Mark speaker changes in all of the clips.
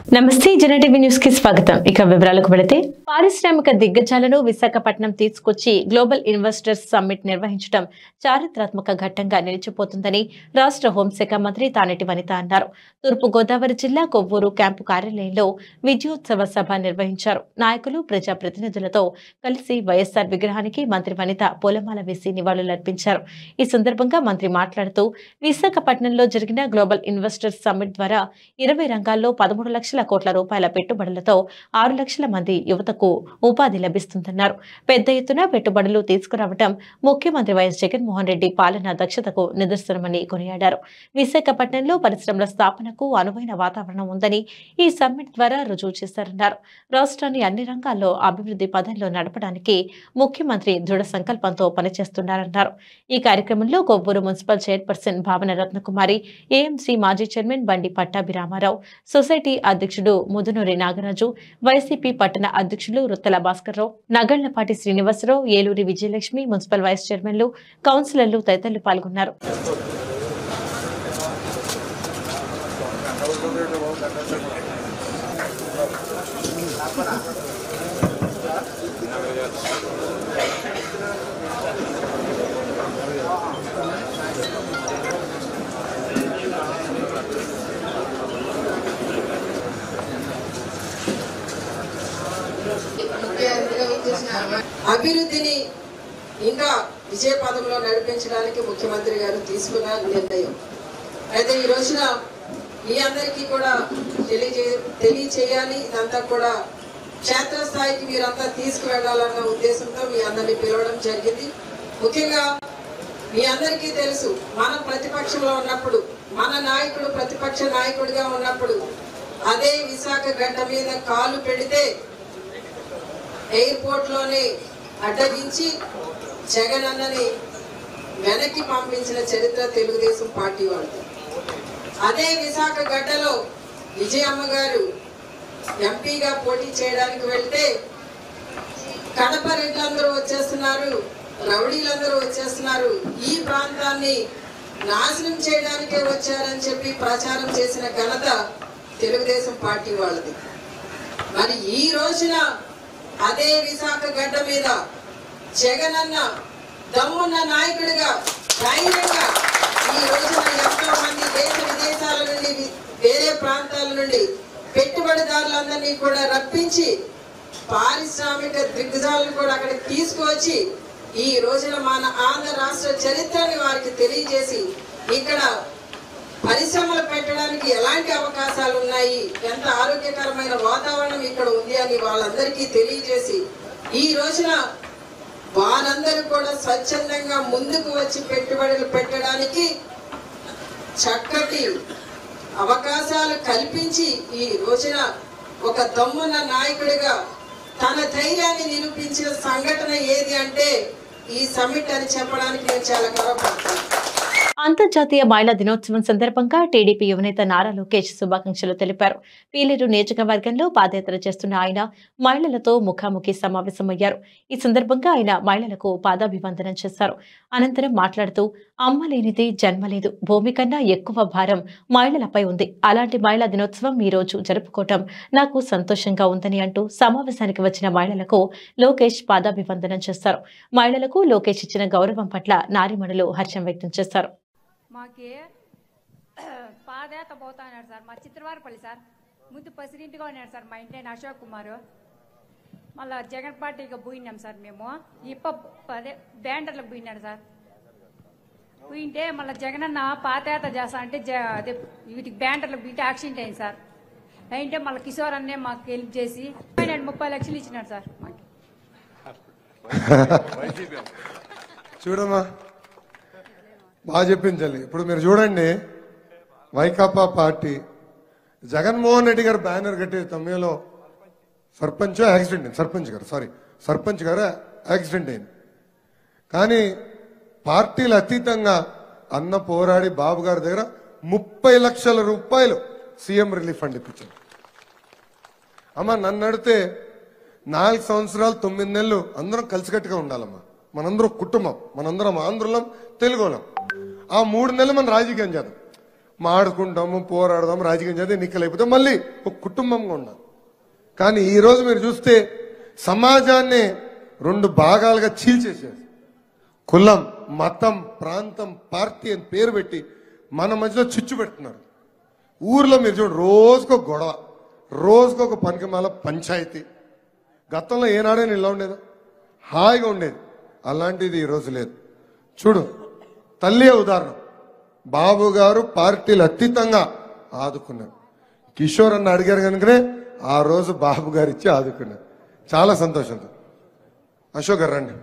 Speaker 1: నమస్తే జన TV news కి స్వాగతం ఇక వివరాలకు వెళితే పారిశ్రామిక దిగ్గజాలను విశాఖపట్నం తీసుకొచ్చి గ్లోబల్ ఇన్వెస్టర్స్ సమ్మిట్ నిర్వహించడం చారిత్రాత్మక ఘట్టంగా నిలిచిపోతుందని రాష్ట్ర హోంశాఖ మంత్రి తానేటి వనిత అన్నారు తూర్పు గోదావరి జిల్లా కొవ్వూరు క్యాంపు కార్యాలయంలో విజయోత్సవ సభ నిర్వహించారు నాయకులు ప్రజాప్రతినిధులతో కలిసి వైఎస్ఆర్ విగ్రహానికి మంత్రి వనిత పూలమాల వేసి నివాళులర్పించారు ఈ సందర్భంగా మంత్రి మాట్లాడుతూ విశాఖపట్నంలో జరిగిన గ్లోబల్ ఇన్వెస్టర్స్ సమ్మిట్ ద్వారా ఇరవై రంగాల్లో పదమూడు లక్షల కోట్ల రూపాయల పెట్టుబడులతో ఆరు లక్షల మంది యువతకు ఉపాధి లభిస్తుందన్నారు పెద్ద ఎత్తున పెట్టుబడులు తీసుకురావడం ముఖ్యమంత్రి వైఎస్ జగన్మోహన్ రెడ్డి పాలన దక్షతకు నిదర్శనమని కొనియాడారు విశాఖపట్నంలో పరిశ్రమల స్థాపనకు అనువైన వాతావరణం ఉందని ఈ సమ్మిట్ ద్వారా రుజువు చేశారన్నారు రాష్ట్రాన్ని అన్ని రంగాల్లో అభివృద్ధి పదంలో నడపడానికి ముఖ్యమంత్రి దృఢ సంకల్పంతో పనిచేస్తున్నారన్నారు ఈ కార్యక్రమంలో కొవ్వూరు మున్సిపల్ చైర్పర్సన్ భావన రత్నకుమారి ఏఎంసీ మాజీ చైర్మన్ బండి పట్టాభిరామారావు సొసైటీ అధ్యక్షుడు ముదునూరి నాగరాజు వైసీపీ పట్టణ అధ్యక్షులు రుత్తల భాస్కర్రావు నగళ్లపాటి శ్రీనివాసరావు ఏలూరి విజయలక్ష్మి మున్సిపల్ వైస్ చైర్మన్లు కౌన్సిలర్లు తదితరులు పాల్గొన్నారు
Speaker 2: ముఖ్య అతిథిగా విచ్చేసిన అభివృద్ధిని ఇంకా విజయ పదంలో నడిపించడానికి ముఖ్యమంత్రి గారు తీసుకున్న నిర్ణయం అయితే ఈ రోజున మీ అందరికీ కూడా తెలియజే తెలియచేయాలి ఇదంతా కూడా క్షేత్రస్థాయికి మీరంతా తీసుకువెళ్ళాలన్న ఉద్దేశంతో మీ అందరినీ పిలవడం జరిగింది ముఖ్యంగా మీ అందరికీ తెలుసు మనం ప్రతిపక్షంలో ఉన్నప్పుడు మన నాయకుడు ప్రతిపక్ష నాయకుడిగా ఉన్నప్పుడు అదే విశాఖ గడ్డ మీద కాలు పెడితే ఎయిర్పోర్ట్ లోనే అడ్డగించి జగన్ అన్నని వెనక్కి పంపించిన చరిత్ర తెలుగుదేశం పార్టీ వాళ్ళది అదే విశాఖ గడ్డలో విజయమ్మ గారు ఎంపీగా పోటీ చేయడానికి వెళ్తే కడప రెడ్లందరూ వచ్చేస్తున్నారు రౌడీలందరూ వచ్చేస్తున్నారు ఈ ప్రాంతాన్ని నాశనం చేయడానికే వచ్చారని చెప్పి ప్రచారం చేసిన ఘనత తెలుగుదేశం పార్టీ వాళ్ళది మరి ఈ రోజున అదే విశాఖ గడ్డ మీద జగనన్న దమ్మున్న నాయకుడిగా ధైర్యంగా ఈ రోజున ఎంతో మంది దేశ విదేశాల నుండి వి- వేరే ప్రాంతాల నుండి పెట్టుబడిదారులందరినీ కూడా రప్పించి పారిశ్రామిక దిగ్గజాలను కూడా అక్కడికి తీసుకువచ్చి ఈ రోజున మన ఆంధ్ర రాష్ట్ర చరిత్రని వారికి తెలియజేసి ఇక్కడ పరిశ్రమలు పెట్టడానికి ఎలాంటి అవకాశాలు ఉన్నాయి ఎంత ఆరోగ్యకరమైన వాతావరణం ఇక్కడ ఉంది అని వాళ్ళందరికీ తెలియజేసి ఈ రోజున వారందరూ కూడా స్వచ్ఛందంగా ముందుకు వచ్చి పెట్టుబడులు పెట్టడానికి చక్కటి అవకాశాలు కల్పించి ఈ రోజున ఒక దమ్మున్న నాయకుడిగా తన ధైర్యాన్ని నిరూపించిన సంఘటన ఏది అంటే ఈ సమ్మిట్ అని చెప్పడానికి నేను చాలా గర్వపడతాను
Speaker 1: అంతర్జాతీయ మహిళా దినోత్సవం సందర్భంగా టీడీపీ యువనేత నారా లోకేష్ శుభాకాంక్షలు తెలిపారు పీలేరు నియోజకవర్గంలో పాదయాత్ర చేస్తున్న ఆయన మహిళలతో ముఖాముఖి సమావేశమయ్యారు ఈ సందర్భంగా ఆయన మహిళలకు పాదాభివందనం చేశారు అనంతరం మాట్లాడుతూ అమ్మ లేనిది జన్మ లేదు భూమి కన్నా ఎక్కువ భారం మహిళలపై ఉంది అలాంటి మహిళా దినోత్సవం ఈ రోజు జరుపుకోవటం నాకు సంతోషంగా ఉందని అంటూ సమావేశానికి వచ్చిన మహిళలకు లోకేష్ పాదాభివందనం చేశారు మహిళలకు లోకేష్ ఇచ్చిన గౌరవం పట్ల నారిమణులు హర్షం వ్యక్తం చేశారు
Speaker 3: మాకి పాదయాత్ర పోతా ఉన్నాడు సార్ మా చిత్రవారపల్లి సార్ ముందు పసిరింటిగా ఉన్నాడు సార్ మా ఇంటి ఆయన అశోక్ కుమార్ మళ్ళా జగన్ పార్టీకి పోయినాం సార్ మేము ఇప్ప అదే బ్యాండర్లకు పోయినాడు సార్ పోయింటే మళ్ళీ జగన్ అన్న పాదయాత్ర చేస్తా అంటే జ- అదే వీటికి బ్యాండర్లకు పోయింటే యాక్సిడెంట్ అయింది సార్ అయింటే మళ్ళీ కిషోర్ అన్నే మాకు హెల్ప్ చేసి ఆయన ముప్పై లక్షలు ఇచ్చినాడు సార్ మాకు
Speaker 4: చూడమ్మా బాగా చెప్పింది తల్లి ఇప్పుడు మీరు చూడండి వైకాపా పార్టీ జగన్మోహన్ రెడ్డి గారు బ్యానర్ కట్టే తమిళలో సర్పంచ్ యాక్సిడెంట్ అయింది సర్పంచ్ గారు సారీ సర్పంచ్ గారు యాక్సిడెంట్ అయింది కానీ పార్టీలు అతీతంగా అన్న పోరాడి బాబు గారి దగ్గర ముప్పై లక్షల రూపాయలు సీఎం రిలీఫ్ ఫండ్ ఇప్పించారు అమ్మ నన్ను అడితే నాలుగు సంవత్సరాలు తొమ్మిది నెలలు అందరం కలిసికట్టుగా ఉండాలమ్మా మనందరం కుటుంబం మనందరం ఆంధ్రులం తెలుగులం ఆ మూడు నెలలు మనం రాజకీయం చేద్దాం మాడుకుంటాము పోరాడదాం రాజకీయం చేస్తే ఎన్నికలు మళ్ళీ ఒక కుటుంబంగా ఉన్నాం కానీ ఈ రోజు మీరు చూస్తే సమాజాన్ని రెండు భాగాలుగా చీల్చేసేది కులం మతం ప్రాంతం పార్టీ అని పేరు పెట్టి మన మధ్యలో చిచ్చు పెడుతున్నారు ఊర్లో మీరు చూడండి రోజుకో గొడవ రోజుకొక పనికిమాల పంచాయతీ గతంలో ఏనాడైనా ఇలా ఉండేదా హాయిగా ఉండేది అలాంటిది ఈ రోజు లేదు చూడు తల్లి ఉదాహరణ బాబు గారు పార్టీలు అతీతంగా ఆదుకున్నారు కిషోర్ అన్న అడిగారు కనుకనే ఆ రోజు బాబు గారు ఇచ్చి ఆదుకున్నారు చాలా సంతోషంతో అశోక్ గారు రండి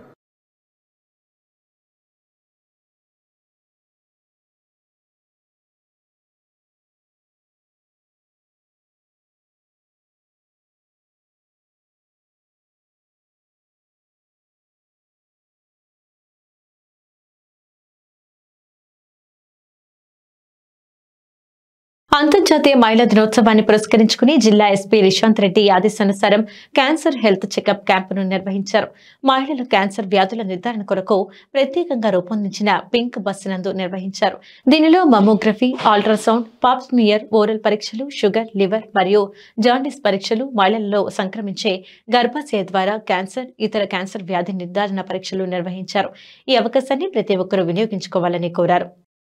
Speaker 1: అంతర్జాతీయ మహిళా దినోత్సవాన్ని పురస్కరించుకుని జిల్లా ఎస్పీ రిశాంత్ రెడ్డి ఆదేశానుసారం క్యాన్సర్ హెల్త్ చెకప్ క్యాంపును నిర్వహించారు మహిళలు క్యాన్సర్ వ్యాధుల నిర్ధారణ కొరకు ప్రత్యేకంగా రూపొందించిన పింక్ బస్సు నందు నిర్వహించారు దీనిలో మమోగ్రఫీ అల్ట్రాసౌండ్ పాప్స్మియర్ ఓరల్ పరీక్షలు షుగర్ లివర్ మరియు జాండిస్ పరీక్షలు మహిళలలో సంక్రమించే గర్భాశయ ద్వారా క్యాన్సర్ ఇతర క్యాన్సర్ వ్యాధి నిర్ధారణ పరీక్షలు నిర్వహించారు ఈ అవకాశాన్ని ప్రతి ఒక్కరూ వినియోగించుకోవాలని కోరారు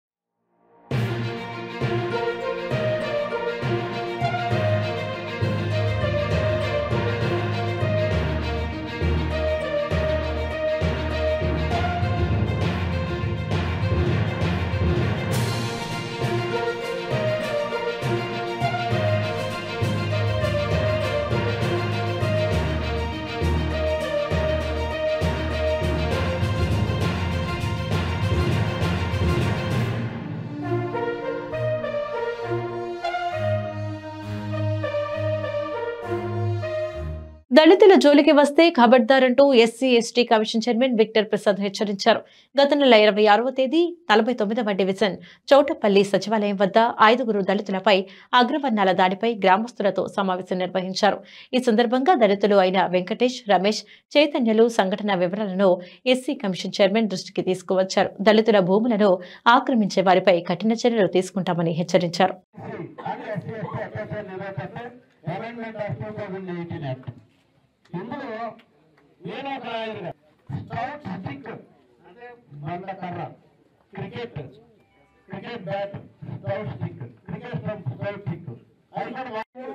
Speaker 1: దళితుల జోలికి వస్తే ఖబర్దార్ అంటూ SC ST commission chairman Victor Prasad హెచ్చరించారు గత నెల ఇరవై ఆరవ తేదీ నలభై తొమ్మిదవ డివిజన్ చౌటపల్లి సచివాలయం వద్ద ఐదుగురు దళితులపై అగ్రవర్ణాల దాడిపై గ్రామస్తులతో సమావేశం నిర్వహించారు ఈ సందర్భంగా దళితులు అయిన వెంకటేష్ రమేష్ చైతన్యలు సంఘటన వివరాలను ఎస్సీ కమిషన్ చైర్మన్ దృష్టికి తీసుకువచ్చారు దళితుల భూములను ఆక్రమించే వారిపై కఠిన చర్యలు తీసుకుంటామని హెచ్చరించారు
Speaker 5: అది ఎస్సీ ఎస్టీ అత్యాచార నిరోధక amendment of two thousand eighteen act ఇందులో నేను ఒక లాయర్గా స్కౌట్ స్టిక్ అంటే బండ కర్ర cricket cricket bat scout stick cricket stump scout stick అది కూడా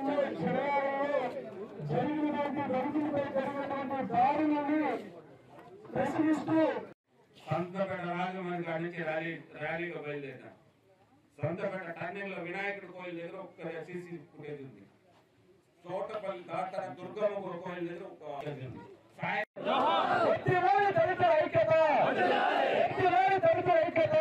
Speaker 5: జరిగినటువంటి దళితులపై జరిగినటువంటి దాడులని ప్రశ్నిస్తూ
Speaker 6: సొంతపేట రాజమండ్రి కాడి నుంచి ర్యాలీ ర్యాలీగా బయలుదేరిన సొంతపేట టర్నింగ్ లో వినాయకుడి కోయిల్ దగ్గర ఒక సీసీ ఫుటేజ్ ఉంది తోటపల్లి దాటార దుర్గమ్మ కోయిల్ దగ్గర ఒక footage ఉంది సాయం-
Speaker 5: ఎత్తివారి దళితుల ఐక్యత ఎత్తివారి దళితుల ఐక్యత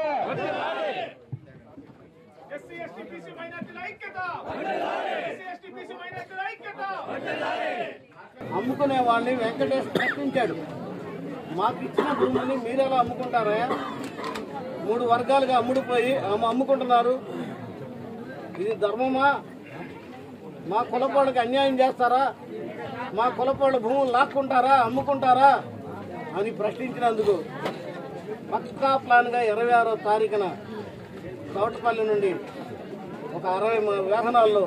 Speaker 7: ఎస్సీ ఎస్టీ బీసీ మైనార్టీల ఐక్యత ఎస్సీ ఎస్టీ బీసీ మైనార్టీల ఐక్యత
Speaker 5: అమ్ముకునే వాళ్ళని వెంకటేష్ ప్రశ్నించాడు మాకు ఇచ్చిన భూముల్ని మీరెలా అమ్ముకుంటారా మూడు వర్గాలుగా అమ్ముడుపోయి అమ్ము- అమ్ముకుంటున్నారు ఇది ధర్మమా మా కులపోళ్ళకి అన్యాయం చేస్తారా మా కులపోళ్ళ భూములు లాక్కుంటారా అమ్ముకుంటారా అని ప్రశ్నించినందుకు పక్కా ప్లాన్గా ఇరవై ఆరో తారీఖున చౌటపల్లి నుండి ఒక అరవై మ- వాహనాల్లో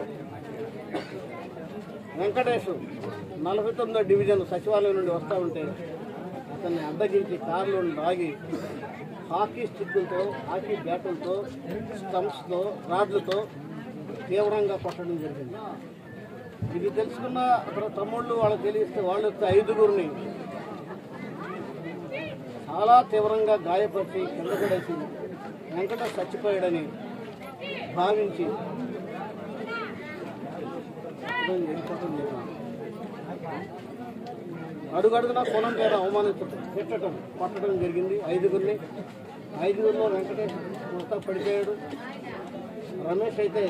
Speaker 5: వెంకటేష్ నలభై తొమ్మిదో డివిజన్ సచివాలయం నుండి వస్తూ ఉంటే అతన్ని అడ్డగించి కారులో లాగి హాకీ స్టిక్కులతో హాకీ బ్యాటులతో స్టంప్స్తో రాడ్లతో తీవ్రంగా కొట్టడం జరిగింది ఇది తెలుసుకున్న అక్కడ తమ్ముళ్ళు వాళ్ళకి తెలిస్తే వాళ్ళు వస్తే ఐదుగురిని చాలా తీవ్రంగా గాయపరిచి కింద పడేసి వెంకట చచ్చిపోయాడని భావించి అతను వెళ్ళిపోవడం జరిగింది. అడుగడుగున కులం పేరు అవమానించడం తిట్టడం కొట్టడం జరిగింది ఐదుగురిని ఐదుగురిలో వెంకటేష్ మొత్తం పడిపోయాడు రమేష్ అయితే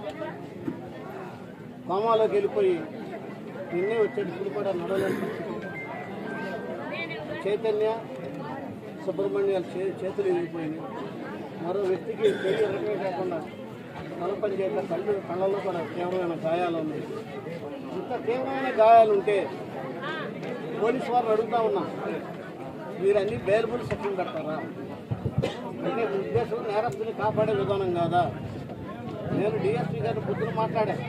Speaker 5: కోమాలోకి వెళ్ళిపోయి నిన్నే వచ్చాడు ఇప్పుడు కూడా నడవలేని పరిస్థితి. చైతన్య సుబ్రహ్మణ్యాల చే చేతులు విరిగిపోయినాయి మరో వ్యక్తికి చెయ్యి ఎరగమే కాకుండా తల పని చేయక కళ్ళు కళ్ళల్లో కూడా తీవ్రమైన గాయాలు ఉన్నాయి ఇంత తీవ్రమైన గాయాలు ఉంటే పోలీసు వారిని అడుగుతా ఉన్నా మీరు అన్ని బెయిలబుల్ సెక్షన్ పెడతారా అంటే మీ ఉద్దేశం నేరస్తుని కాపాడే విధానం కాదా నేను డిఎస్పీ గారిని పొద్దున మాట్లాడాను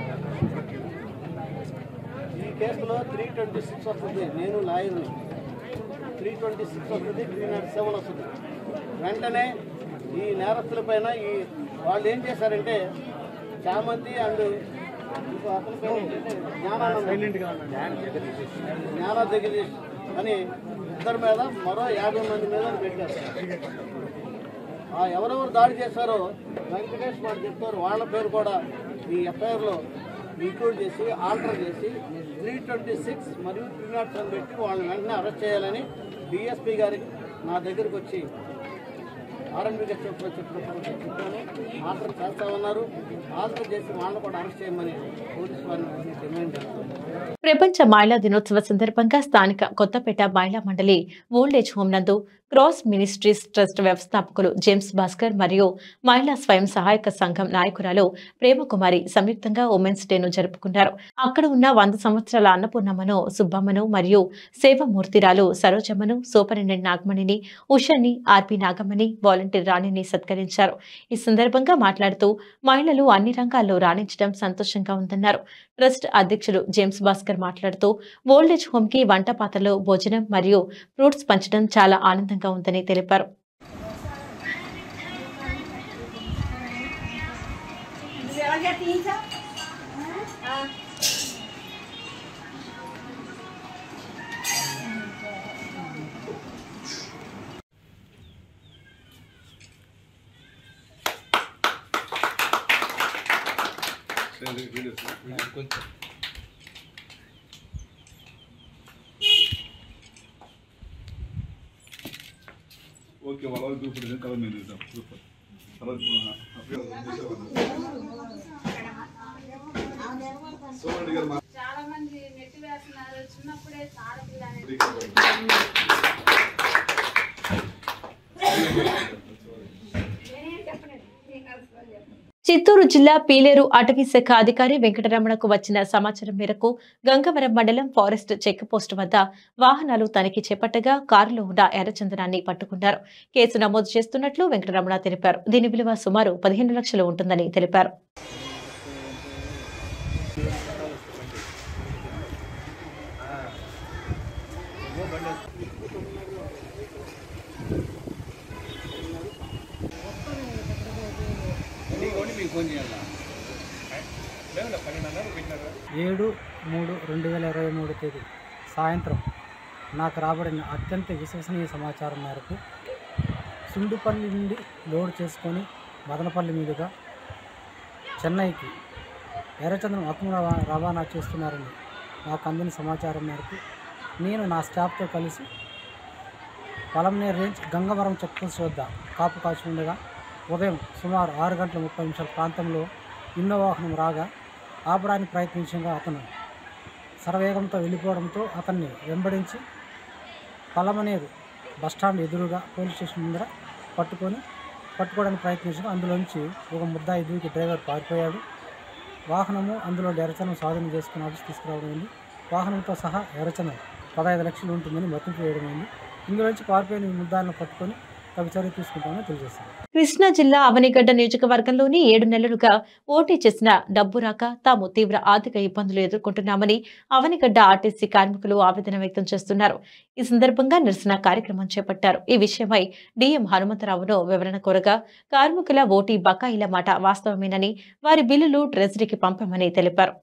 Speaker 5: ఈ కేసులో త్రీ ట్వంటీ సిక్స్ వస్తుంది నేను లాయర్ని త్రీ ట్వంటీ సిక్స్ వస్తుంది త్రీ నాట్ సెవెన్ వస్తుంది వెంటనే ఈ నేరస్తులపైన ఈ వాళ్ళు ఏం చేశారంటే చామంతి అండ్ ఇంకో అతని పేరు ఏంటంటే జ్ఞానానంద జ్ఞాన జగదీష్ అని ఇద్దరి మీద మరో యాభై మంది మీద పెట్టారు ఆ ఎవరెవరు దాడి చేశారో వెంకటేష్ వాడు చెప్తారు వాళ్ళ పేరు కూడా ఈ ఎఫ్ఐఆర్లో ఇంక్లూడ్ చేసి ఆల్టర్ చేసి త్రీ ట్వంటీ సిక్స్ మరియు త్రీ నాట్ సెవెన్ పెట్టి వాళ్ళని వెంటనే అరెస్ట్ చేయాలని డిఎస్పీ గారికి నా దగ్గరికి వచ్చి ఆర్ఎంపీ గారు చెప్పిన చెప్పినప్పుడు చెప్పాను ఆల్టర్ చేస్తా ఉన్నారు ఆల్టర్ చేసి వాళ్ళని కూడా అరెస్ట్ చేయమని పోలీసు వారిని డిమాండ్ చేస్తాను
Speaker 1: ప్రపంచ మహిళా దినోత్సవ సందర్భంగా స్థానిక కొత్తపేట మహిళా మండలి ఓల్డ్ ఏజ్ హోం నందు క్రాస్ మినిస్ట్రీస్ ట్రస్ట్ వ్యవస్థాపకులు జేమ్స్ భాస్కర్ మరియు మహిళా స్వయం సహాయక సంఘం నాయకురాలు ప్రేమకుమారి సంయుక్తంగా ఉమెన్స్ డేను జరుపుకున్నారు అక్కడ ఉన్న వంద సంవత్సరాల అన్నపూర్ణమ్మను సుబ్బమ్మను మరియు సేవమూర్తిరాలు సరోజమ్మను సూపరింటెండెంట్ నాగమణిని ఉషని ఆర్పి నాగమణి వాలంటీర్ రాణిని సత్కరించారు ఈ సందర్భంగా మాట్లాడుతూ మహిళలు అన్ని రంగాల్లో రాణించడం సంతోషంగా ఉందన్నారు ట్రస్ట్ అధ్యక్షుడు జేమ్స్ భాస్కర్ మాట్లాడుతూ ఓల్డ్ ఏజ్ హోమ్ కి వంట పాత్రలో భోజనం మరియు ఫ్రూట్స్ పంచడం చాలా ఆనందంగా ఉందని తెలిపారు
Speaker 8: ఓకే వాళ్ళ వాళ్ళు చూపుడు కలర్ మీద చూద్దాం సూపర్ కలర్ సోమరెడ్డి గారు మా-
Speaker 9: చాలా మంది నెట్టి వేస్తున్నారు చిన్నప్పుడే ఆడపిల్ల అనేది నేనేం చెప్పలేదు నేను కలుసుకోవాలి చెప్పండి
Speaker 1: చిత్తూరు జిల్లా పీలేరు అటవీ శాఖ అధికారి వెంకటరమణకు వచ్చిన సమాచారం మేరకు గంగవరం మండలం ఫారెస్ట్ చెక్ పోస్ట్ వద్ద వాహనాలు తనిఖీ చేపట్టగా కారులో ఉన్న ఎర్రచందనాన్ని పట్టుకున్నారు కేసు నమోదు చేస్తున్నట్లు వెంకటరమణ తెలిపారు దీని విలువ సుమారు పదిహేను లక్షలు ఉంటుందని తెలిపారు
Speaker 10: ఏడు మూడు రెండు వేల ఇరవై మూడు తేదీ సాయంత్రం నాకు రాబడిన అత్యంత విశ్వసనీయ సమాచారం మేరకు సుండుపల్లి నుండి లోడ్ చేసుకొని మదనపల్లి మీదుగా చెన్నైకి ఎర్రచంద్రం అక్రమ రవా- రవాణా చేస్తున్నారని నాకు అందిన సమాచారం మేరకు నేను నా స్టాఫ్తో కలిసి పలంనేర్ రేంజ్ గంగవరం చెక్పోస్ట్ వద్ద కాపు కాచి ఉండగా ఉదయం సుమారు ఆరు గంటల ముప్పై నిమిషాల ప్రాంతంలో ఇన్నో వాహనం రాగా ఆపడానికి ప్రయత్నించగా అతను శరవేగంతో వెళ్ళిపోవడంతో అతన్ని వెంబడించి పలమనేరు బస్టాండ్ ఎదురుగా పోలీస్ స్టేషన్ ముందర పట్టుకొని పట్టుకోవడానికి ప్రయత్నించగా అందులోంచి ఒక ముద్దాయి దూకి డ్రైవర్ పారిపోయాడు వాహనము అందులో ఎరచనం స్వాధీనం చేసుకుని ఆఫీస్ తీసుకురావడం అయింది వాహనంతో సహా ఎరచనం పదహైదు లక్షలు ఉంటుందని మతింపు వేయడం అయింది ఇందులోంచి పారిపోయిన ఈ ముద్దాలను పట్టుకొని తగు చర్య తీసుకుంటామని తెలియజేశారు
Speaker 1: కృష్ణా జిల్లా అవనిగడ్డ నియోజకవర్గంలోని ఏడు నెలలుగా పోటీ చేసిన డబ్బు రాక తాము తీవ్ర ఆర్థిక ఇబ్బందులు ఎదుర్కొంటున్నామని అవనిగడ్డ ఆర్టీసీ కార్మికులు ఆవేదన వ్యక్తం చేస్తున్నారు ఈ సందర్భంగా నిరసన కార్యక్రమం చేపట్టారు ఈ విషయమై డిఎం హనుమంతరావును వివరణ కోరగా కార్మికుల ఓటీ బకాయిల మాట వాస్తవమేనని వారి బిల్లులు ట్రెజరీకి పంపామని తెలిపారు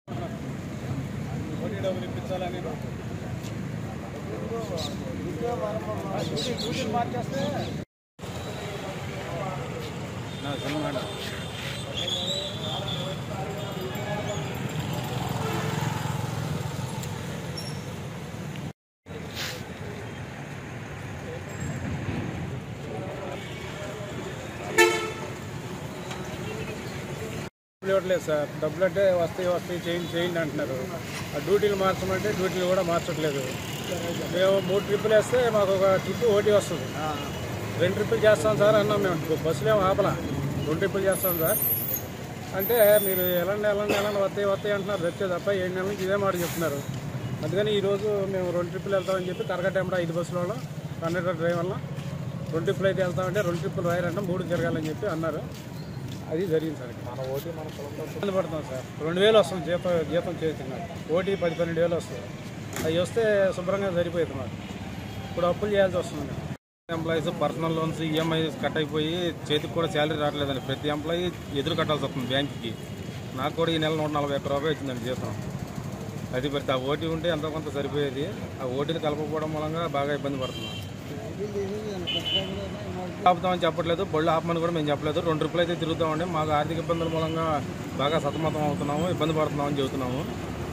Speaker 11: డబ్బులు ఇవ్వట్లేదు సార్ డబ్బులు అంటే వస్తాయి వస్తాయి చేయండి చేయండి అంటున్నారు ఆ డ్యూటీలు మార్చమంటే డ్యూటీలు కూడా మార్చట్లేదు మేము మూడు ట్రిప్పులు వేస్తే మాకు ఒక ట్రిప్ ఓటీ వస్తుంది రెండు ట్రిప్పులు చేస్తాం సార్ అన్నాం మేము బస్సులు ఏమో ఆపలా రెండు ట్రిప్పులు చేస్తాం సార్ అంటే మీరు ఎలాంటి ఎలాంటి ఎలాంటి వస్తాయి వస్తాయి అంటున్నారు వచ్చే తప్ప ఏడు నెలల నుంచి ఇదే మాట చెప్తున్నారు అందుకని ఈరోజు మేము రెండు ట్రిప్పులు వెళ్తామని చెప్పి కరకట్టెంబడ ఐదు బస్సులలో కండక్టర్ డ్రైవర్లో రెండు ట్రిప్పులు అయితే వెళ్తామంటే రెండు ట్రిప్పులు రాయారంటే మూడు తిరగాలని చెప్పి అన్నారు అది జరిగింది సార్ మన ఓటీ మన ఇబ్బంది పడుతున్నాం సార్ రెండు వేలు వస్తుంది జీతం జీతం చేస్తున్నాం ఓటీ పది పన్నెండు వేలు వస్తుంది అవి వస్తే శుభ్రంగా సరిపోయింది మాకు ఇప్పుడు అప్పులు చేయాల్సి వస్తుంది employees personal loans EMI cut అయిపోయి చేతికి కూడా శాలరీ రావట్లేదండి ప్రతి ఎంప్లాయీ ఎదురు కట్టాల్సి వస్తుంది బ్యాంక్కి నాకు కూడా ఈ నెల నూట నలభై ఒక్క రూపాయలు వచ్చిందండి జీతం అది పరిస్థితి ఆ ఓటీ ఉంటే ఎంతో కొంత సరిపోయేది ఆ ఓటీని కలపకపోవడం మూలంగా బాగా ఇబ్బంది పడుతున్నాం ఆపుతామని చెప్పట్లేదు బళ్ళు ఆపమని కూడా మేము చెప్పలేదు రెండు రూపాయలు అయితే తిరుగుతామండి మాకు ఆర్థిక ఇబ్బందుల మూలంగా బాగా సతమతం అవుతున్నాము ఇబ్బంది పడుతున్నామని చెబుతున్నాము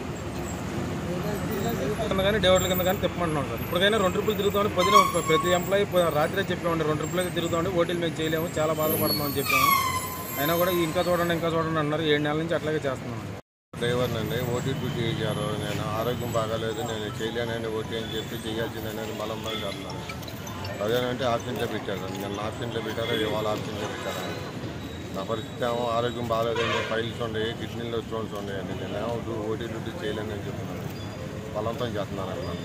Speaker 11: కింద కానీ డేవర్ల కింద కానీ తిప్పమంటున్నాం సార్ ఇప్పటికైనా రెండు రూపాయలు తిరుగుతామని పొద్దున ప్రతి ఎంప్లాయీ రాత్రే చెప్పామండి రెండు రూపాయలు అయితే తిరుగుతామండి ఓటీలు మేము చేయలేము చాలా బాధపడుతున్నామని చెప్పాము అయినా కూడా ఇంకా చూడండి ఇంకా చూడండి అన్నారు ఏడు నెలల నుంచి అట్లాగే చేస్తున్నాం
Speaker 12: డ్రైవర్ అండి ఓటీ డ్యూటీ చేశారు నేను ఆరోగ్యం బాగాలేదు నేను చేయలేనండి ఓటీ అని చెప్పి చేయాల్సింది అనేది మలం బలం చేస్తున్నాను అదేనంటే ఆప్షన్లో పెట్టారు నిన్న ఆప్షన్లో పెట్టారు ఇవాళ ఆప్షన్లో పెట్టారు నా పరిస్థితి ఏమో ఆరోగ్యం బాగాలేదండి ఫైల్స్ ఉన్నాయి కిడ్నీలో స్టోన్స్ ఉన్నాయండి నేనేమో ఓటీ డ్యూటీ చేయలేనని చెప్తున్నాను బలవంతం చేస్తున్నాను అన్నాను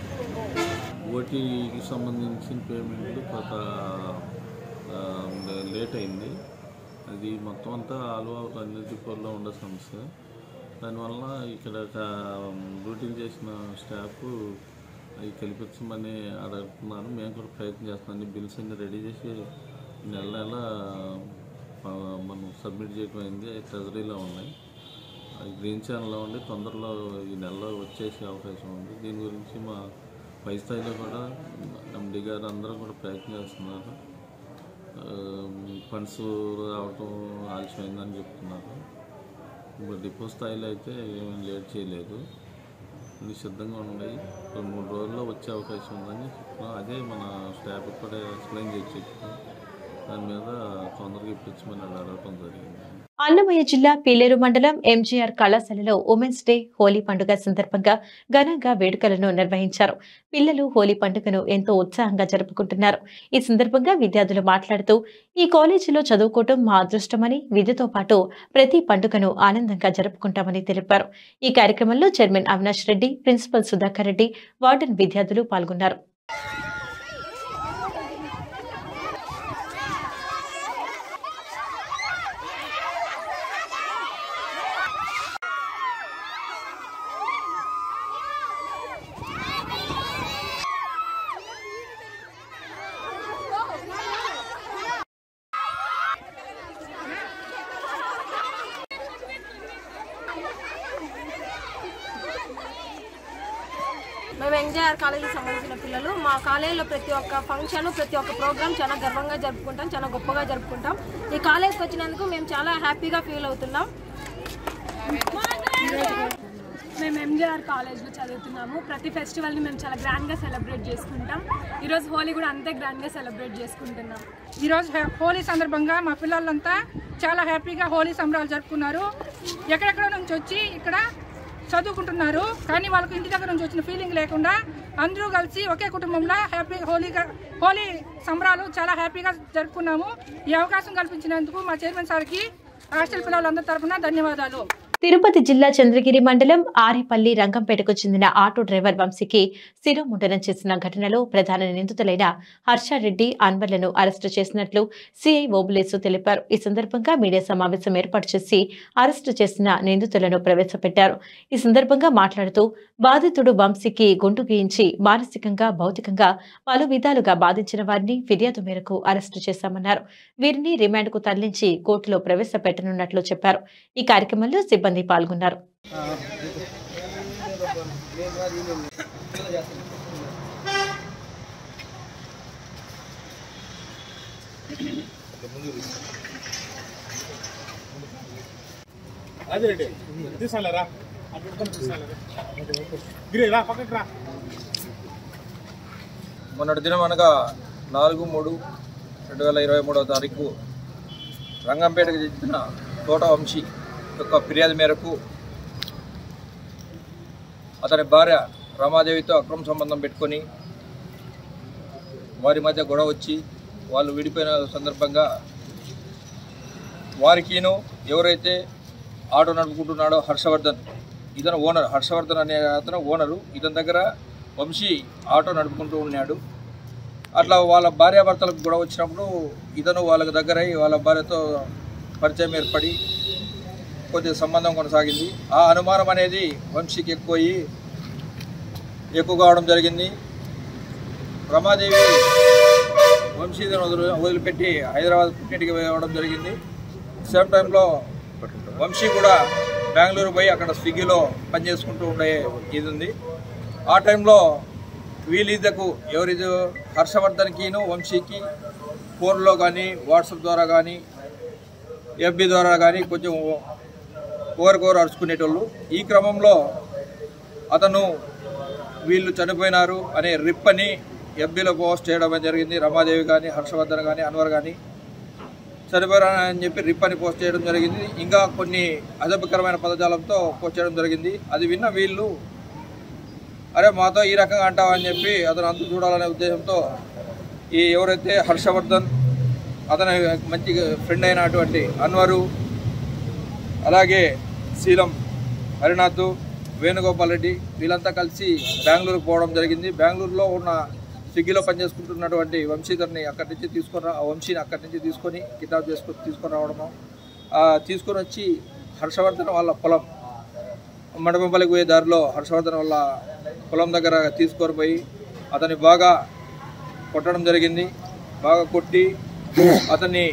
Speaker 13: ఓటీకి సంబంధించిన పేమెంట్ కొంత ఆ, లేట్ అయింది అది మొత్తం అంతా ఆల్వా అన్నిటిలో ఉండే సమస్య దానివల్ల ఇక్కడ డ్యూటీలు చేసిన స్టాఫ్ అవి కల్పించమని అడుగుతున్నారు మేము కూడా ప్రయత్నం చేస్తున్నాం అన్ని బిల్స్ అన్ని రెడీ చేసి నెల నెల ఆ, మనం సబ్మిట్ చేయడం అయింది అవి ట్రెజరీలో ఉన్నాయి అవి గ్రీన్ ఛానల్లో ఉండి తొందరలో ఈ నెలలో వచ్చేసే అవకాశం ఉంది దీని గురించి మా పై స్థాయిలో కూడా ఎండి గారు అందరూ కూడా ప్రయత్నం చేస్తున్నారు ఫండ్స్ రావటం ఆలస్యమైందని చెప్తున్నారు ఇప్పుడు డిపో స్థాయిలో అయితే ఏమీ లేట్ చేయలేదు అన్ని సిద్ధంగా ఉన్నాయి రెండు మూడు రోజుల్లో వచ్చే అవకాశం ఉందని చెప్తున్నాం అదే మన స్టాఫ్ కూడా ఎక్స్ప్లెయిన్ చేసి చెప్తున్నాం దాని మీద తొందరగా ఇప్పించమని అడగటం జరిగింది
Speaker 1: అన్నమయ్య జిల్లా పీలేరు మండలం ఎంజీఆర్ కళాశాలలో ఉమెన్స్ డే హోలీ పండుగ సందర్భంగా ఘనంగా వేడుకలను నిర్వహించారు పిల్లలు హోలీ పండుగను ఎంతో ఉత్సాహంగా జరుపుకుంటున్నారు ఈ సందర్భంగా విద్యార్థులు మాట్లాడుతూ ఈ కాలేజీలో చదువుకోవటం మా అదృష్టమని విద్యతో పాటు ప్రతి పండుగను ఆనందంగా జరుపుకుంటామని తెలిపారు ఈ కార్యక్రమంలో chairman Avinash Reddy principal Sudhakar Reddy warden విద్యార్థులు పాల్గొన్నారు
Speaker 14: మేము ఎన్జేఆర్ కాలేజీకి సంబంధించిన పిల్లలు మా కాలేజీలో ప్రతి ఒక్క ఫంక్షన్ ప్రతి ఒక్క ప్రోగ్రామ్ చాలా గర్వంగా జరుపుకుంటాం చాలా గొప్పగా జరుపుకుంటాం ఈ కాలేజ్కి వచ్చినందుకు మేము చాలా హ్యాపీగా ఫీల్ అవుతున్నాం
Speaker 15: మేము ఎంజీఆర్ కాలేజ్లో చదువుతున్నాము ప్రతి ఫెస్టివల్ని మేము చాలా గ్రాండ్గా సెలబ్రేట్ చేసుకుంటాం ఈరోజు హోలీ కూడా అంతే గ్రాండ్గా సెలబ్రేట్ చేసుకుంటున్నాం
Speaker 16: ఈరోజు హే- హోలీ సందర్భంగా మా పిల్లలంతా చాలా హ్యాపీగా హోలీ సంబరాలు జరుపుకున్నారు ఎక్కడెక్కడ నుంచి వచ్చి ఇక్కడ చదువుకుంటున్నారు కానీ వాళ్ళకు ఇంటి దగ్గర నుంచి వచ్చిన ఫీలింగ్ లేకుండా అందరూ కలిసి ఒకే కుటుంబంలో హ్యాపీ హోలీగా హోలీ సంబరాలు చాలా హ్యాపీగా జరుపుకున్నాము ఈ అవకాశం కల్పించినందుకు మా చైర్మన్ సార్కి హాస్టల్ పిల్లలందరి తరఫున ధన్యవాదాలు
Speaker 1: తిరుపతి జిల్లా చంద్రగిరి మండలం ఆరేపల్లి రంగంపేటకు చెందిన ఆటో డ్రైవర్ వంశీకి శిరోముండనం చేసిన ఘటనలో ప్రధాన నిందితులైన హర్షారెడ్డి అన్వర్లను అరెస్టు చేసినట్లు సిఐ ఓబులేసు తెలిపారు ఈ సందర్భంగా మీడియా సమావేశం ఏర్పాటు చేసి అరెస్టు చేసిన నిందితులను ప్రవేశపెట్టారు ఈ సందర్భంగా మాట్లాడుతూ బాధితుడు వంశీకి గుండు గీయించి మానసికంగా భౌతికంగా పలు విధాలుగా బాధించిన వారిని ఫిర్యాదు మేరకు అరెస్టు చేశామన్నారు వీరిని రిమాండ్కు తరలించి కోర్టులో ప్రవేశపెట్టనున్నట్లు చెప్పారు ఈ కార్యక్రమంలో సిబ్బంది పాల్గొన్నారు
Speaker 7: అదే రెడ్డి తీసాలరా గిరి రా పక్కకి రా
Speaker 17: మొన్నటి దినం అనగా నాలుగు మూడు రెండు వేల ఇరవై మూడవ తారీఖు రంగంపేటకు చెందిన తోట వంశీ యొక్క ఫిర్యాదు మేరకు అతని భార్య రమాదేవితో అక్రమ సంబంధం పెట్టుకొని వారి మధ్య గొడవ వచ్చి వాళ్ళు విడిపోయిన సందర్భంగా వారికిను ఎవరైతే ఆటో నడుపుకుంటున్నాడో హర్షవర్ధన్ ఇతను ఓనర్ హర్షవర్ధన్ అనే అతను ఓనరు ఇతని దగ్గర వంశీ ఆటో నడుపుకుంటూ ఉన్నాడు అట్లా వాళ్ళ భార్యాభర్తలకు గొడవ వచ్చినప్పుడు ఇతను వాళ్ళకి దగ్గరై వాళ్ళ భార్యతో పరిచయం ఏర్పడి కొద్దిగా సంబంధం కొనసాగింది ఆ అనుమానం అనేది వంశీకి ఎక్కువయ్యి ఎక్కువ కావడం జరిగింది రమాదేవి వంశీని వదిలి వదిలిపెట్టి హైదరాబాద్ పుట్టింటికి వెళ్ళడం జరిగింది సేమ్ టైంలో వంశీ కూడా బెంగళూరు పోయి అక్కడ స్విగ్గీలో పనిచేసుకుంటూ ఉండే ఇది ఉంది ఆ టైంలో వీళ్ళిద్దకు ఎవరిది హర్షవర్ధన్కిను వంశీకి ఫోన్లో కానీ వాట్సాప్ ద్వారా కానీ ఎఫ్బి ద్వారా కానీ కొంచెం ఓవరికోరు అరుచుకునేటోళ్ళు ఈ క్రమంలో అతను వీళ్ళు చనిపోయినారు అనే రిప్ అని ఎఫ్బీలో పోస్ట్ చేయడం జరిగింది రమాదేవి కానీ హర్షవర్ధన్ కానీ అన్వర్ కానీ చనిపోయారు అని చెప్పి రిప్ అని పోస్ట్ చేయడం జరిగింది ఇంకా కొన్ని అజభ్యకరమైన పదజాలంతో పోస్ట్ చేయడం జరిగింది అది విన్న వీళ్ళు అరే మాతో ఈ రకంగా అంటావా అని చెప్పి అతను అంతు చూడాలనే ఉద్దేశంతో ఈ ఎవరైతే హర్షవర్ధన్ అతని మంచి ఫ్రెండ్ అయినటువంటి అన్వరు అలాగే శీలం హరినాథ్ వేణుగోపాల్ రెడ్డి వీళ్ళంతా కలిసి బెంగళూరుకు పోవడం జరిగింది బెంగళూరులో ఉన్న స్విగ్గీలో పనిచేసుకుంటున్నటువంటి వంశీధర్ని అక్కడి నుంచి తీసుకొని రా- ఆ వంశీని అక్కడి నుంచి తీసుకొని కిడ్నాప్ చేసుకొని తీసుకొని రావడము ఆ, తీసుకొని వచ్చి హర్షవర్ధన్ వాళ్ళ పొలం మడపంపల్లికి పోయే దారిలో హర్షవర్ధన్ వాళ్ళ పొలం దగ్గర తీసుకొని పోయి అతన్ని బాగా కొట్టడం జరిగింది బాగా కొట్టి అతన్ని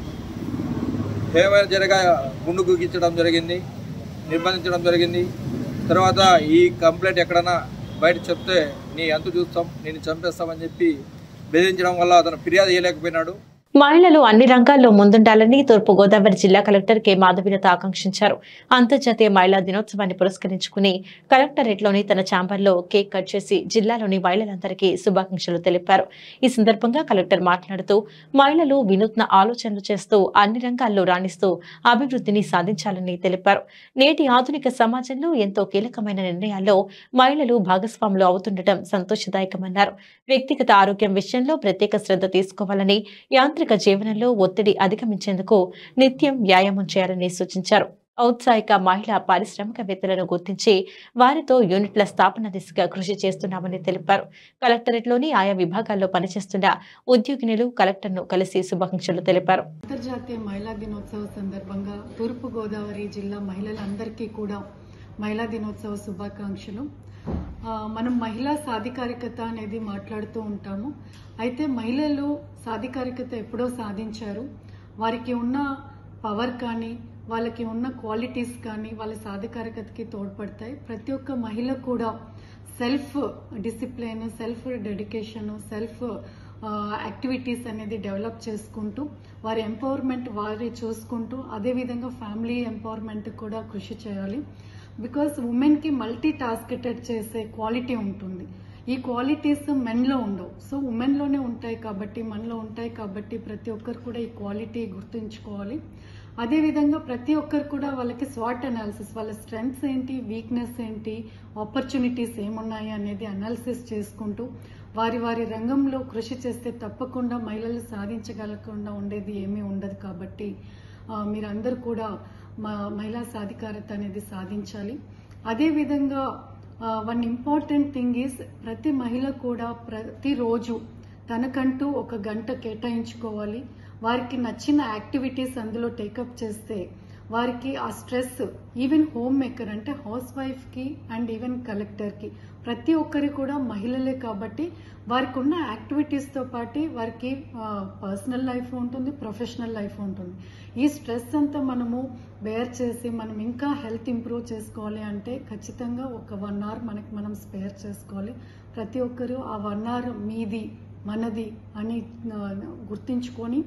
Speaker 17: ఏమైనా జరగా గుండు గుగించడం జరిగింది నిర్బంధించడం జరిగింది తర్వాత ఈ కంప్లైంట్ ఎక్కడైనా బయట చెప్తే నీ అంతు చూస్తాం నేను చంపేస్తామని చెప్పి బెదిరించడం వల్ల అతను ఫిర్యాదు చేయలేకపోయినాడు
Speaker 1: మహిళలు అన్ని రంగాల్లో ముందుండాలని తూర్పు గోదావరి జిల్లా కలెక్టర్ కె మాధవిలత ఆకాంక్షించారు అంతర్జాతీయ మహిళా దినోత్సవాన్ని పురస్కరించుకుని కలెక్టరేట్లోని తన ఛాంబర్లో కేక్ కట్ చేసి జిల్లాలోని మహిళలందరికీ శుభాకాంక్షలు తెలిపారు ఈ సందర్భంగా కలెక్టర్ మాట్లాడుతూ మహిళలు వినూత్న ఆలోచనలు చేస్తూ అన్ని రంగాల్లో రాణిస్తూ అభివృద్ధిని సాధించాలని తెలిపారు నేటి ఆధునిక సమాజంలో ఎంతో కీలకమైన నిర్ణయాల్లో మహిళలు భాగస్వాములు అవుతుండటం సంతోషదాయకమన్నారు వ్యక్తిగత ఆరోగ్యం విషయంలో ప్రత్యేక శ్రద్ధ తీసుకోవాలని యాంత్రిక జీవనంలో ఒత్తిడి అధిగమించేందుకు నిత్యం వ్యాయామం చేయాలని సూచించారు ఔత్సాహిక మహిళా పారిశ్రామికవేత్తలను గుర్తించి వారితో యూనిట్ల స్థాపన దిశగా కృషి చేస్తున్నామని తెలిపారు కలెక్టరేట్లోని ఆయా విభాగాల్లో పనిచేస్తున్న ఉద్యోగినులు కలెక్టర్ను కలిసి శుభాకాంక్షలు తెలిపారు
Speaker 18: అంతర్జాతీయ మహిళా దినోత్సవ సందర్భంగా తూర్పు గోదావరి జిల్లా మహిళలందరికీ కూడా మహిళా దినోత్సవ శుభాకాంక్షలు ఆ, మనం మహిళా సాధికారికత అనేది మాట్లాడుతూ ఉంటాము అయితే మహిళలు సాధికారికత ఎప్పుడో సాధించారు వారికి ఉన్న పవర్ కానీ వాళ్ళకి ఉన్న క్వాలిటీస్ కానీ వాళ్ళ సాధికారికతకి తోడ్పడతాయి ప్రతి ఒక్క మహిళ కూడా self discipline self dedication self activities అనేది డెవలప్ చేసుకుంటూ వారి ఎంపవర్మెంట్ వారి చూసుకుంటూ అదేవిధంగా ఫ్యామిలీ ఎంపవర్మెంట్ కూడా కృషి చేయాలి బికాస్ ఉమెన్కి మల్టీ టాస్కెటెడ్ చేసే క్వాలిటీ ఉంటుంది ఈ క్వాలిటీస్ మెన్లో ఉండవు సో ఉమెన్లోనే ఉంటాయి కాబట్టి మనలో ఉంటాయి కాబట్టి ప్రతి ఒక్కరు కూడా ఈ క్వాలిటీ గుర్తుంచుకోవాలి అదేవిధంగా ప్రతి ఒక్కరు కూడా వాళ్ళకి స్వాట్ అనాలిసిస్ వాళ్ళ స్ట్రెంగ్స్ ఏంటి వీక్నెస్ ఏంటి ఆపర్చునిటీస్ ఏమున్నాయి అనేది అనాలిసిస్ చేసుకుంటూ వారి వారి రంగంలో కృషి చేస్తే తప్పకుండా మహిళలు సాధించగలకుండా ఉండేది ఏమీ ఉండదు కాబట్టి ఆ, మీరందరూ కూడా మా మహిళా సాధికారత అనేది సాధించాలి అదేవిధంగా వన్ ఇంపార్టెంట్ థింగ్ ఈజ్ ప్రతి మహిళ కూడా ప్రతిరోజు తనకంటూ ఒక గంట కేటాయించుకోవాలి వారికి నచ్చిన యాక్టివిటీస్ అందులో టేకప్ చేస్తే వారికి ఆ స్ట్రెస్ ఈవెన్ హోమ్ మేకర్ అంటే హౌస్ వైఫ్కి అండ్ ఈవెన్ కలెక్టర్కి ప్రతి ఒక్కరి కూడా మహిళలే కాబట్టి వారికి ఉన్న యాక్టివిటీస్తో పాటు వారికి పర్సనల్ లైఫ్ ఉంటుంది ప్రొఫెషనల్ లైఫ్ ఉంటుంది ఈ స్ట్రెస్ అంతా మనము బేర్ చేసి మనం ఇంకా హెల్త్ ఇంప్రూవ్ చేసుకోవాలి అంటే ఖచ్చితంగా ఒక వన్ అవర్ మనకి మనం స్పేర్ చేసుకోవాలి ప్రతి ఒక్కరూ ఆ వన్ అవర్ మీది మనది అని ఆ, గుర్తించుకొని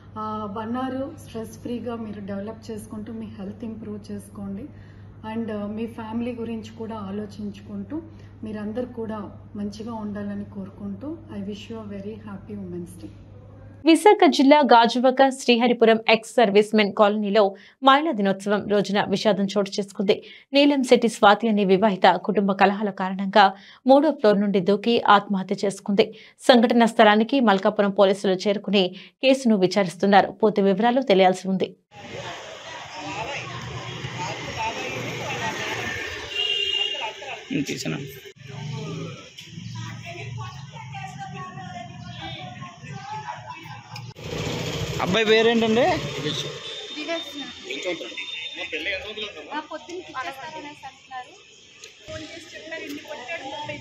Speaker 18: వన్ అవర్ స్ట్రెస్ ఫ్రీగా మీరు డెవలప్ చేసుకుంటూ మీ హెల్త్ ఇంప్రూవ్ చేసుకోండి అండ్ మీ ఫ్యామిలీ గురించి కూడా ఆలోచించుకుంటూ మీరందరూ కూడా మంచిగా ఉండాలని కోరుకుంటూ I wish you very happy women's day
Speaker 1: Visakha జిల్లా Gajuwaka Sriharipuram ex servicemen కాలనీలో మహిళా దినోత్సవం రోజున విషాదం చోటు చేసుకుంది నీలం శెట్టి స్వాతి అనే వివాహిత కుటుంబ కలహాల కారణంగా మూడో ఫ్లోర్ నుండి దూకి ఆత్మహత్య చేసుకుంది సంఘటన స్థలానికి మల్కాపురం పోలీసులు చేరుకుని కేసును విచారిస్తున్నారు పూర్తి వివరాలు తెలియాల్సి ఉంది
Speaker 19: తీసాను అబ్బాయి పేరేంటండి
Speaker 9: ఆ పొద్దున్న ఇచ్చేస్తారనేసి అంటున్నారు ఫోన్ చేసి చెప్పారు ఇన్ని కొట్టాడు ముప్పై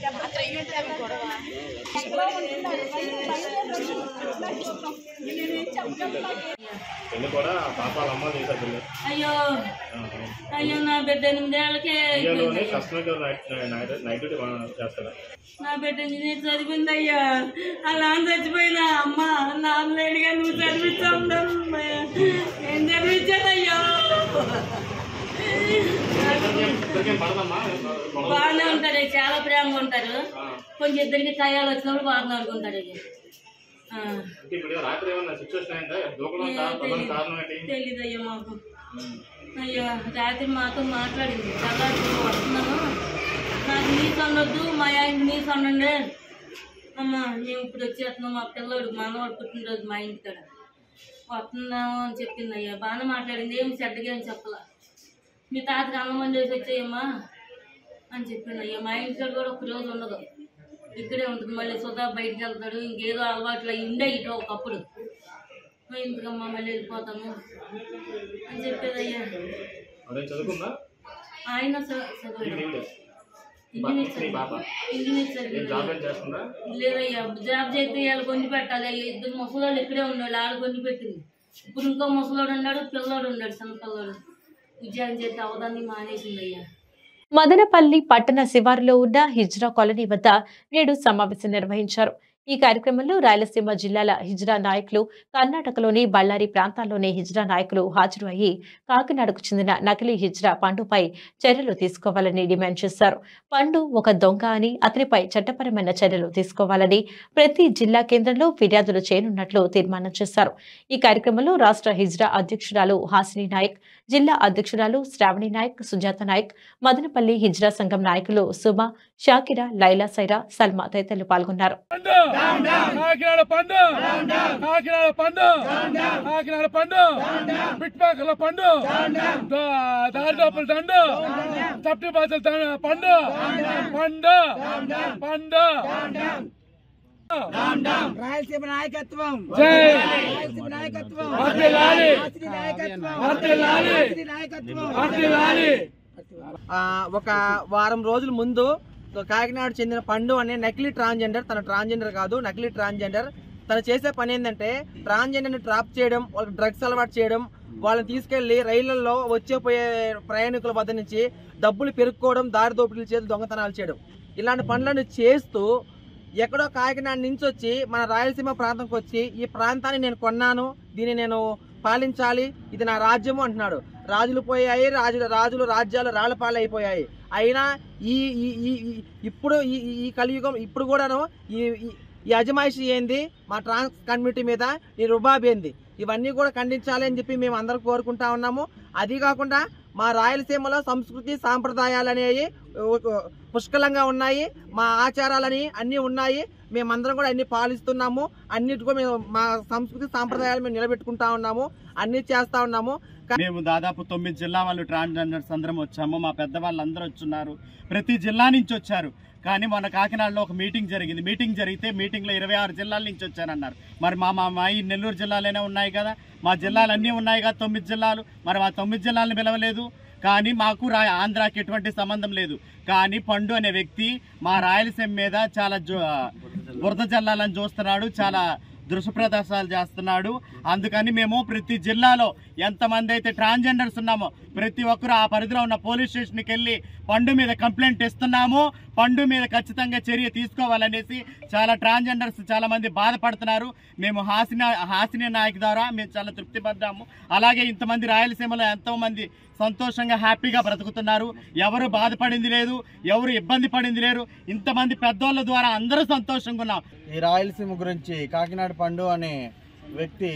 Speaker 19: పెళ్లి కూడా పాప వాళ్ళ అమ్మ చేశారు పెళ్లి
Speaker 20: అయ్యో అయ్యో నా బిడ్డ ఎనిమిదేళ్ళకే
Speaker 19: ఇండియాలోనే కస్టమర్ నైట్ నైట్ డ్యూటీ చేస్తాడు
Speaker 20: నా బిడ్డ ఇంజనీర్ చదివింది అయ్యా ఆ నాన్న చచ్చిపోయినా అమ్మ నాన్న లేడుగా నువ్వు చదివించావు నేను చదివించానయ్యా
Speaker 19: ఇద్దరికేం పడదమ్మా
Speaker 20: బాగానే ఉంటారు చాలా ప్రేమగా ఉంటారు కొంచెం ఇద్దరికి కయ్యాలు వచ్చినప్పుడు బాగా ఆడుకుంటారు అయ్యా ఆ.
Speaker 19: అంటే ఇప్పుడు రాత్రి ఏమన్నా సిచ్యువేషన్ అయిందా దూకడం
Speaker 20: ఏ,
Speaker 19: కా- ప్రధాన
Speaker 20: తెలీదు.
Speaker 19: కారణం ఏంటి
Speaker 20: తెలీదు అయ్యా మాకు అయ్యో రాత్రి మాతో మాట్లాడింది తెల్లారి వస్తున్నాను నాకు నీసు అనొద్దు మా ఆయన నీసు అనండి అమ్మ మేము ఇప్పుడు వచ్చేస్తున్నాం మా పిల్లోడు మనవాడు పుట్టినరోజు మా ఇంటి కాడ వస్తున్నాము అని చెప్పింది అయ్యా బాగానే మాట్లాడింది ఏం చెడ్డగా ఏం చెప్పలా మీ తాతకి అన్నం వండేసి వచ్చేయమ్మా అని చెప్పింది అయ్యా మా ఇంటి కాడ కూడా ఒక రోజు ఉండదు ఇక్కడే ఉంటుంది మళ్ళీ సుధా బయటికి వెళ్తాడు ఇంకేదో అలవాట్లు అయి ఉండే ఇటు ఒకప్పుడు ఎందుకమ్మా మళ్ళీ వెళ్ళిపోతాము అని చెప్పేది అయ్యా
Speaker 19: అదే చదువుకుందా
Speaker 20: ఆయన చ- చదివాడు.
Speaker 19: నీళ్ళు
Speaker 20: ఇంజనీర్
Speaker 19: నీ పాప
Speaker 20: చదివాడు. ఇంజనీర్
Speaker 19: ఏం
Speaker 20: చదివాడు.
Speaker 19: జాబ్ ఏం చేస్తుందా
Speaker 20: లేదయ్యా జాబ్ చేస్తే వాళ్ళు కొండి పెట్టాలి అయ్యా ఇద్దరు ముసలోళ్ళు ఇక్కడే ఉండాలి ఆడ కొండి పెట్టింది ఇప్పుడు ఇంకో ముసలోడు ఉన్నాడు పిల్లోడు ఉన్నాడు చిన్న పిల్లోడు ఉద్యోగం చేస్తే అవదాన్ని మానేసింది అయ్యా
Speaker 1: మదనపల్లి పట్టణ శివారులో ఉన్న హిజ్రా కాలనీ వద్ద నేడు సమావేశం నిర్వహించారు ఈ కార్యక్రమంలో రాయలసీమ జిల్లాల హిజ్రా నాయకులు కర్ణాటకలోని బళ్ళారి ప్రాంతాల్లోని హిజ్రా నాయకులు హాజరు అయ్యి కాకినాడకు చెందిన నకిలీ హిజ్రా పండుపై చర్యలు తీసుకోవాలని డిమాండ్ చేశారు పండు ఒక దొంగ అని అతనిపై చట్టపరమైన చర్యలు తీసుకోవాలని ప్రతి జిల్లా కేంద్రంలో ఫిర్యాదులు చేయనున్నట్లు తీర్మానం చేశారు ఈ కార్యక్రమంలో రాష్ట్ర హిజ్రా అధ్యక్షురాలు హాసిని నాయక్ జిల్లా అధ్యక్షురాలు శ్రావణి నాయక్ సుజాత నాయక్ మదనపల్లి హిజ్రా సంఘం నాయకులు సుమ షాకిరా లైలా సైరా సల్మా తదితరులు పాల్గొన్నారు
Speaker 11: కాకినాడ పండు కాకినాడ పండు కాకినాడ పండు పిట్పాకల పండు దారిదోపుల దండు తప్పి బాధల పండు పండు పండు
Speaker 21: రాయలసీమ నాయకత్వం
Speaker 11: జై.
Speaker 21: రాయలసీమ నాయకత్వం
Speaker 11: వర్ధిల్లాలి.
Speaker 21: రాష్ట్ర నాయకత్వం
Speaker 11: వర్ధిల్లాలి.
Speaker 21: రాష్ట్ర నాయకత్వం
Speaker 11: వర్ధిల్లాలి.
Speaker 21: ఆ, ఒక వారం రోజుల ముందు కాకినాడ చెందిన పండు అనే నకిలీ ట్రాన్స్జెండర్ తన ట్రాన్స్జెండర్ కాదు నకిలీ ట్రాన్స్జెండర్ తను చేసే పని ఏంటంటే ట్రాన్స్జెండర్ని ట్రాప్ చేయడం వాళ్ళకి డ్రగ్స్ అలవాటు చేయడం వాళ్ళని తీసుకెళ్లి రైళ్లలో వచ్చే పోయే ప్రయాణికుల వద్ద నుంచి డబ్బులు పెరుక్కోవడం దారి దోపిడీలు చేసి దొంగతనాలు చేయడం ఇలాంటి పనులను చేస్తూ ఎక్కడో కాకినాడ నుంచి వచ్చి మన రాయలసీమ ప్రాంతంకి వచ్చి ఈ ప్రాంతాన్ని నేను కొన్నాను దీన్ని నేను పాలించాలి ఇది నా రాజ్యము అంటున్నాడు రాజులు పోయాయి రాజులు రాజులు రాజ్యాలు రాళ్లపాలు అయిపోయాయి అయినా ఈ ఈ ఈ ఈ- ఇప్పుడు ఈ ఈ- ఈ కలియుగం ఇప్పుడు కూడాను ఈ ఈ- ఈ అజమాయిషి ఏంది మా ట్రాన్స్ కమ్యూనిటీ మీద ఈ రుబాబ్ ఏంది ఇవన్నీ కూడా ఖండించాలి అని చెప్పి మేము అందరం కోరుకుంటా ఉన్నాము అది కాకుండా మా రాయలసీమలో సంస్కృతి సాంప్రదాయాలు అనేవి పుష్కలంగా ఉన్నాయి మా ఆచారాలని అన్నీ ఉన్నాయి మేమందరం కూడా అన్ని పాలిస్తున్నాము అన్నిటి కూడా మేము మా సంస్కృతి సాంప్రదాయాలు మేము నిలబెట్టుకుంటా ఉన్నాము అన్ని చేస్తా ఉన్నాము
Speaker 22: మేము దాదాపు తొమ్మిది జిల్లా వాళ్ళు ట్రాన్స్జెండర్స్ అందరం వచ్చాము మా పెద్దవాళ్ళు అందరూ వచ్చున్నారు ప్రతి జిల్లా నుంచి వచ్చారు కానీ మన కాకినాడలో ఒక మీటింగ్ జరిగింది మీటింగ్ జరిగితే మీటింగ్లో ఇరవై ఆరు జిల్లాల నుంచి వచ్చారన్నారు మరి మా మా మా ఈ నెల్లూరు జిల్లాలోనే ఉన్నాయి కదా మా జిల్లాలు అన్నీ ఉన్నాయి కదా తొమ్మిది జిల్లాలు మరి మా తొమ్మిది జిల్లాలను పిలవలేదు కానీ మాకు రా ఆంధ్రాకి ఎటువంటి సంబంధం లేదు కానీ పండు అనే వ్యక్తి మా రాయలసీమ మీద చాలా జో బురద జల్లాలని చూస్తున్నాడు చాలా దృశ్యప్రదర్శనాలు చేస్తున్నాడు అందుకని మేము ప్రతి జిల్లాలో ఎంతమంది అయితే ట్రాన్స్జెండర్స్ ఉన్నామో ప్రతి ఒక్కరు ఆ పరిధిలో ఉన్న పోలీస్ స్టేషన్కి వెళ్ళి పండు మీద కంప్లైంట్ ఇస్తున్నాము పండు మీద ఖచ్చితంగా చర్య తీసుకోవాలనేసి చాలా ట్రాన్స్జెండర్స్ చాలా మంది బాధపడుతున్నారు మేము హాసిని హాసిని నాయక్ ద్వారా మేము చాలా తృప్తి పడ్డాము అలాగే ఇంతమంది రాయలసీమలో ఎంతో మంది సంతోషంగా హ్యాపీగా బ్రతుకుతున్నారు ఎవరు బాధపడింది లేదు ఎవరు ఇబ్బంది పడింది లేరు ఇంతమంది పెద్దోళ్ళ ద్వారా అందరూ సంతోషంగా ఉన్నాం
Speaker 21: ఈ రాయలసీమ గురించి కాకినాడ పండు అనే వ్యక్తి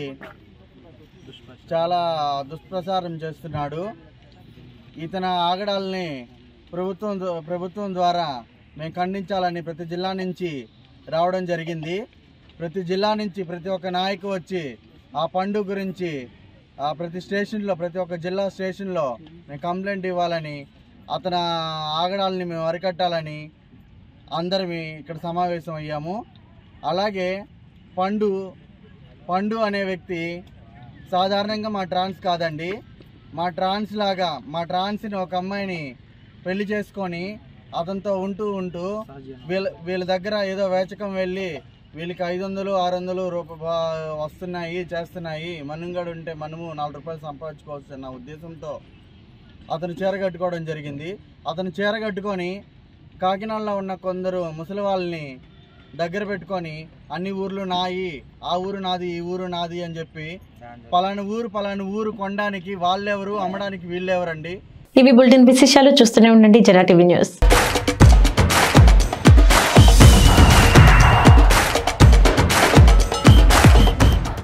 Speaker 21: చాలా దుష్ప్రచారం చేస్తున్నాడు ఇతని ఆగడాలని ప్రభుత్వం ద్వా- ప్రభుత్వం ద్వారా మేము ఖండించాలని ప్రతి జిల్లా నుంచి రావడం జరిగింది ప్రతి జిల్లా నుంచి ప్రతి ఒక్క నాయకు వచ్చి ఆ పండు గురించి ఆ ప్రతి స్టేషన్లో ప్రతి ఒక్క జిల్లా స్టేషన్లో మేము కంప్లైంట్ ఇవ్వాలని అతని ఆగడాలని మేము అరికట్టాలని అందరం ఇక్కడ సమావేశం అయ్యాము అలాగే పండు పండు అనే వ్యక్తి
Speaker 2: సాధారణంగా మా ట్రాన్స్ కాదండి మా ట్రాన్స్ లాగా మా ట్రాన్స్ని ఒక అమ్మాయిని పెళ్లి చేసుకొని అతనితో ఉంటూ ఉంటూ వీళ్ళ వీళ్ళ దగ్గర ఏదో వేచకం వెళ్ళి వీళ్ళకి ఐదు వందలు ఆరు వందలు రూప బా- వస్తున్నాయి చేస్తున్నాయి మనుగడ ఉంటే మనము నాలుగు రూపాయలు సంపాదించుకోవచ్చు అన్న ఉద్దేశంతో అతను చీర కట్టుకోవడం జరిగింది అతను చీర కట్టుకొని కాకినాడలో ఉన్న కొందరు ముసలి వాళ్ళని దగ్గర పెట్టుకొని అన్ని ఊర్లు నాయి ఆ ఊరు నాది ఈ ఊరు నాది అని చెప్పి పలానా ఊరు పలానా ఊరు కొనడానికి వాళ్ళెవరు అమ్మడానికి వీళ్ళెవరండి
Speaker 1: ఇవి బులెటిన్ విశేషాలు చూస్తూనే ఉండండి జనా టీవీ న్యూస్